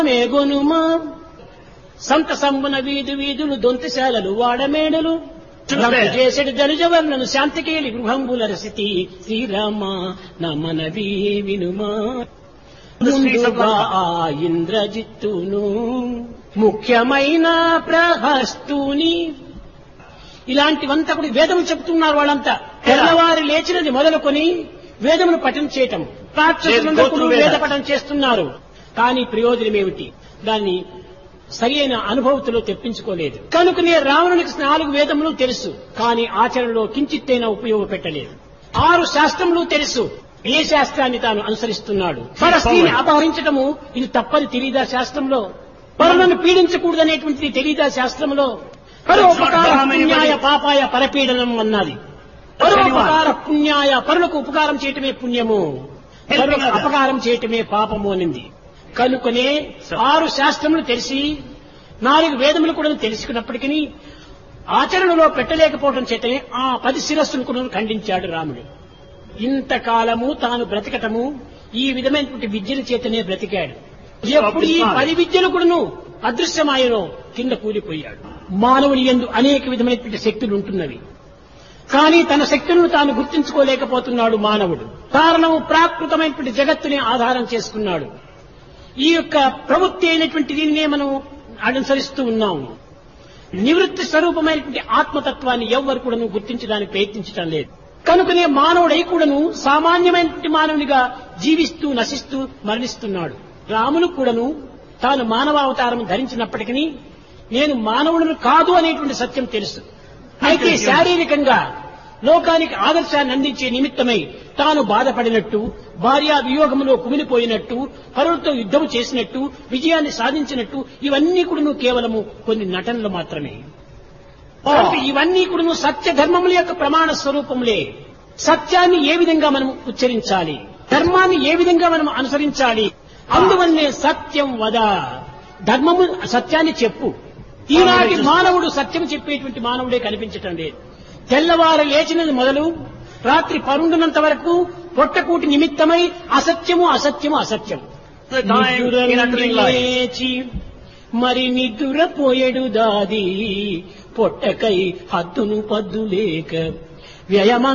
మేగొనుమా సంత సంబున వీధు వీధులు దొంతశాలలు వాడమేడలు చేసడి జనుజవర్ణను శాంతికేలి గృహంబుల రసితి శ్రీరామ నమనవి వినుమా ముందుగా ఆ ఇంద్రజిత్తును ముఖ్యమైన ప్రహస్తుని ఇలాంటివంతా కూడా వేదములు చెప్తున్నారు వాళ్ళంతా తెల్లవారి లేచినది మొదలుకొని వేదమును పఠనం చేయటం రాక్షసులందరూ కూడా వేద పఠనం చేస్తున్నారు కానీ ప్రయోజనం ఏమిటి దాన్ని సరైన అనుభవతిలో తెప్పించుకోలేదు కనుకనే రావణునికి నాలుగు వేదములు తెలుసు కానీ ఆచరణలో కించిత్తైనా ఉపయోగపెట్టలేదు ఆరు శాస్త్రములు తెలుసు ఏ శాస్త్రాన్ని తాను అనుసరిస్తున్నాడు పరస్త్రీని అపహరించటము ఇది తప్పని తెలియదా శాస్త్రంలో పరులను పీడించకూడదనేటువంటిది తెలియదా శాస్త్రంలో పరోపకార పుణ్యాయ పాపాయ పరపీడనం అన్నది పరోపకార పుణ్యాయ పరులకు ఉపకారం చేయటమే పుణ్యము పరులకు అపకారం చేయటమే పాపము అనింది కనుకనే ఆరు శాస్త్రములు తెలిసి నాలుగు వేదములు కూడా తెలుసుకున్నప్పటికీ ఆచరణలో పెట్టలేకపోవడం చేతనే ఆ పది శిరస్సును కూడా ఖండించాడు రాముడు ఇంతకాలము తాను బ్రతకటము ఈ విధమైనటువంటి విద్యల చేతనే బ్రతికాడు ఎప్పుడు ఈ పది విద్యలు కూడాను అదృశ్యమాయనో కింద కూలిపోయాడు మానవుని ఎందు అనేక విధమైనటువంటి శక్తులు ఉంటున్నవి కానీ తన శక్తులను తాను గుర్తించుకోలేకపోతున్నాడు మానవుడు కారణము ప్రాకృతమైనటువంటి జగత్తుని ఆధారం చేసుకున్నాడు ఈ యొక్క ప్రవృత్తి అయినటువంటి దీనినే మనం అనుసరిస్తూ ఉన్నాము నివృత్తి స్వరూపమైనటువంటి ఆత్మతత్వాన్ని ఎవ్వరు కూడాను గుర్తించడానికి ప్రయత్నించడం లేదు కనుకనే మానవుడై కూడాను సామాన్యమైనటువంటి మానవునిగా జీవిస్తూ నశిస్తూ మరణిస్తున్నాడు రాములు కూడాను తాను మానవావతారం ధరించినప్పటికీ నేను మానవులను కాదు అనేటువంటి సత్యం తెలుసు అయితే శారీరకంగా లోకానికి ఆదర్శాన్ని అందించే నిమిత్తమై తాను బాధపడినట్టు భార్యా వియోగములో కుమిలిపోయినట్టు పరులతో యుద్ధము చేసినట్టు విజయాన్ని సాధించినట్టు ఇవన్నీ కూడా కేవలము కొన్ని నటనలు మాత్రమే కాబట్టి ఇవన్నీ కూడా సత్య ధర్మముల యొక్క ప్రమాణ స్వరూపములే సత్యాన్ని ఏ విధంగా మనం ఉచ్చరించాలి ధర్మాన్ని ఏ విధంగా మనం అనుసరించాలి అందువల్లే సత్యం వద ధర్మము సత్యాన్ని చెప్పు ఈనాటి మానవుడు సత్యం చెప్పేటువంటి మానవుడే కనిపించటం లేదు తెల్లవారు లేచినది మొదలు రాత్రి పరుండునంత వరకు పొట్టకూటి నిమిత్తమై అసత్యము అసత్యము అసత్యం The time in uttering lies. లేచి మరి నిద్దురపోయేడు దాది పొట్టకై హద్దును పద్దు లేక వ్యయమ